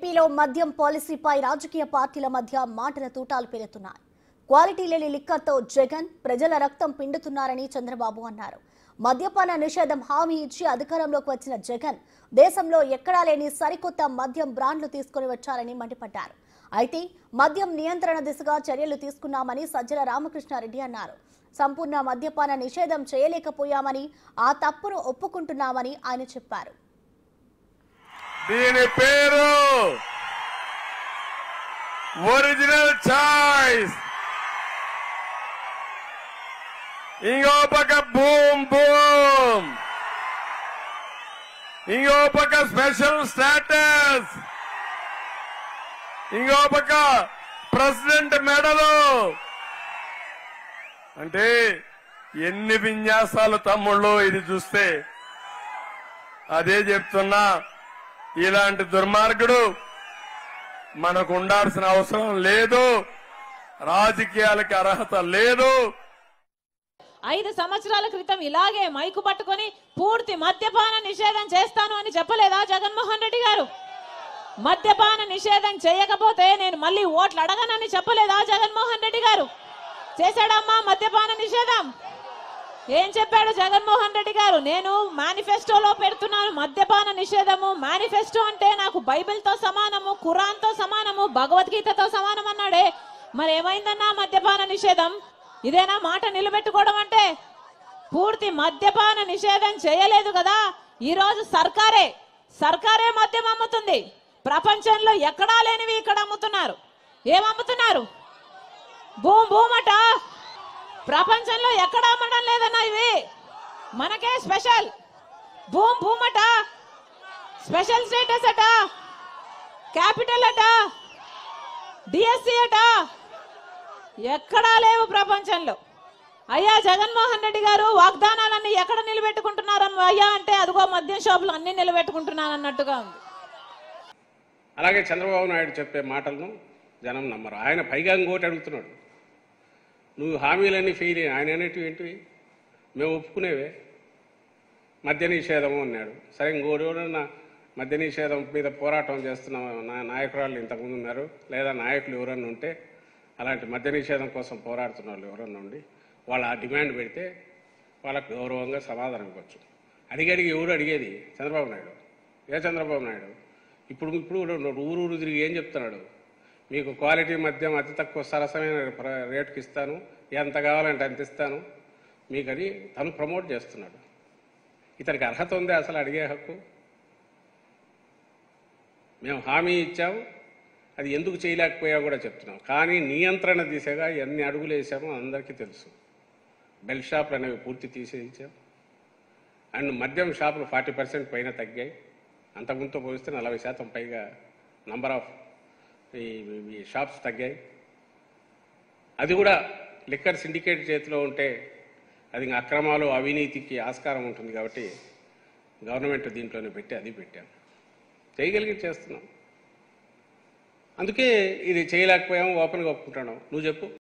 ఏపీలో మద్యం పాలసీపై రాజకీయ పార్టీల మధ్య మాటల తూటాలు పేలుతున్నాయి క్వాలిటీ లేని లిక్కర్తో జగన్ ప్రజల రక్తం పిండుతున్నారని చంద్రబాబు అన్నారు మద్యపాన నిషేధం హామీ ఇచ్చి అధికారంలోకి వచ్చిన జగన్ దేశంలో ఎక్కడా లేని సరికొత్త మద్యం బ్రాండ్లు తీసుకుని వచ్చారని మండిపడ్డారు అయితే మద్యం నియంత్రణ దిశగా చర్యలు తీసుకున్నామని సజ్జల రామకృష్ణారెడ్డి అన్నారు సంపూర్ణ మద్యపాన నిషేధం చేయలేకపోయామని ఆ తప్పును ఒప్పుకుంటున్నామని ఆయన చెప్పారు దీని పేరు ఒరిజినల్ చాయిస్ ఇంకో పక్క బూమ్ బూమ్ ఇంకో పక్క స్పెషల్ స్టాటస్ ఇంకో పక్క ప్రెసిడెంట్ మెడలు అంటే ఎన్ని విన్యాసాలు తమ్ముళ్ళు ఇది చూస్తే అదే చెప్తున్నా ఇలాంటి దుర్మార్గుడు మనకు ఉండాల్సిన అవసరం లేదు రాజకీయాలకి అర్హత లేదు ఐదు సంవత్సరాల క్రితం ఇలాగే మైకు పట్టుకొని పూర్తి మద్యపాన నిషేధం చేస్తాను అని చెప్పలేదా జగన్మోహన్ రెడ్డి గారు మద్యపాన నిషేధం చేయకపోతే నేను మళ్ళీ ఓట్లు అడగనని చెప్పలేదా జగన్మోహన్ రెడ్డి గారు చేశాడమ్మా మద్యపాన నిషేధం ఏం చెప్పాడు జగన్మోహన్ రెడ్డి గారు నేను మేనిఫెస్టోలో పెడుతున్నాను మద్యపాన నిషేధము మేనిఫెస్టో అంటే నాకు బైబిల్తో సమానము ఖురాన్తో సమానము భగవద్గీతతో సమానం అన్నాడే మరి ఏమైందన్నా మద్యపాన నిషేధం ఇదేనా మాట నిలబెట్టుకోవడం అంటే పూర్తి మద్యపాన నిషేధం చేయలేదు కదా ఈ రోజు సర్కారే సర్కారే మద్యం అమ్ముతుంది ప్రపంచంలో ఎక్కడా లేనివి ఇక్కడ అమ్ముతున్నారు ఏం అమ్ముతున్నారు భూమ్ భూమట ప్రపంచంలో ఎక్కడ అమ్మడం లేదన్నా ఇవి మనకే స్పెషల్ భూమ్ భూమట స్పెషల్ స్టేటస్ అట క్యాపిటల్ అట డిఎస్సి అట ఎక్కడా లేవు ప్రపంచంలో అయ్యా జగన్మోహన్ రెడ్డి గారు వాగ్దానాలన్నీ ఎక్కడ నిలబెట్టుకుంటున్నారని అయ్యా అంటే అదిగో మద్యం షాపులు అన్ని నిలబెట్టుకుంటున్నాను అన్నట్టుగా ఉంది అలాగే చంద్రబాబు నాయుడు చెప్పే మాటలను జనం నమ్మరు ఆయన పైగా ఇంకోటి అడుగుతున్నాడు నువ్వు హామీలన్నీ ఫెయిల్ అయిన ఆయన అనేటివి ఏంటివి మేము ఒప్పుకునేవే మద్య నిషేధము అన్నాడు సరే ఇంకోటి ఎవరన్నా మద్య నిషేధం మీద పోరాటం చేస్తున్న నా నాయకురాళ్ళు ఇంతకుముందు ఉన్నారు లేదా నాయకులు ఎవరన్నా ఉంటే అలాంటి మద్య నిషేధం కోసం పోరాడుతున్న వాళ్ళు ఎవరన్నా ఉండి వాళ్ళు ఆ డిమాండ్ పెడితే వాళ్ళకు గౌరవంగా సమాధానం ఇవ్వచ్చు అడిగి అడిగి ఎవరు అడిగేది చంద్రబాబు నాయుడు ఏ చంద్రబాబు నాయుడు ఇప్పుడు ఇప్పుడు కూడా ఊరు ఊరు తిరిగి ఏం చెప్తున్నాడు మీకు క్వాలిటీ మద్యం అతి తక్కువ సరసమైన ప్ర- రేటుకి ఇస్తాను ఎంత కావాలంటే అంత ఇస్తాను మీకని తను ప్రమోట్ చేస్తున్నాడు ఇతనికి అర్హత ఉందే అసలు అడిగే హక్కు మేము హామీ ఇచ్చాము అది ఎందుకు చేయలేకపోయా కూడా చెప్తున్నాం కానీ నియంత్రణ దిశగా ఎన్ని అడుగులు వేసామో అందరికీ తెలుసు బెల్ షాపులు అనేవి పూర్తి తీసేయించాం అండ్ మద్యం షాపులు ఫార్టీ పర్సెంట్ పైన తగ్గాయి అంతకుముందుతో పోలిస్తే నలభై శాతం పైగా నంబర్ ఆఫ్ ఈ ఈ షాప్స్ తగ్గాయి అది కూడా లిక్కర్ సిండికేట్ చేతిలో ఉంటే అది ఇంకా అక్రమాలు అవినీతికి ఆస్కారం ఉంటుంది కాబట్టి గవర్నమెంట్ దీంట్లోనే పెట్టి అది పెట్టాం చేయగలిగి చేస్తున్నాం అందుకే ఇది చేయలేకపోయాము ఓపెన్గా ఒప్పుకుంటున్నాం నువ్వు చెప్పు